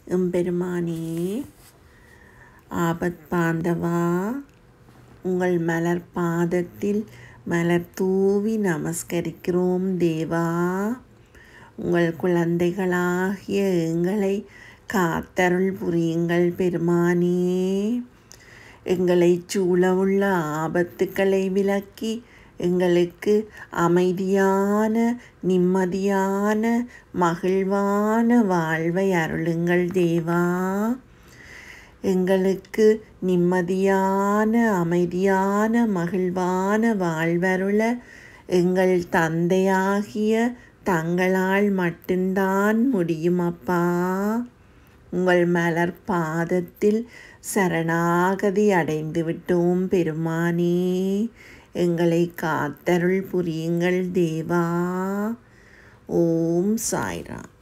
எம்பெருமானே ஆபத் பாந்தவா உங்கள் மலர் பாதத்தில் மலர் தூவி நமஸ்கரிக்கிறோம் தேவா உங்கள் குழந்தைகளாகிய எங்களை காத்தருள் புரியுங்கள் பெருமானே எங்களை சூழவுள்ள ஆபத்துக்களை விலக்கி எங்களுக்கு அமைதியான நிம்மதியான மகிழ்வான வாழ்வை அருளுங்கள் தேவா எங்களுக்கு நிம்மதியான அமைதியான மகிழ்வான வாழ்வருள எங்கள் தந்தையாகிய தங்களால் மட்டும்தான் முடியும் அப்பா உங்கள் மலர் பாதத்தில் சரணாகதி அடைந்து விட்டோம் பெருமானே எங்களை காத்தருள் புரியுங்கள் தேவா ஓம் சாய்ராம்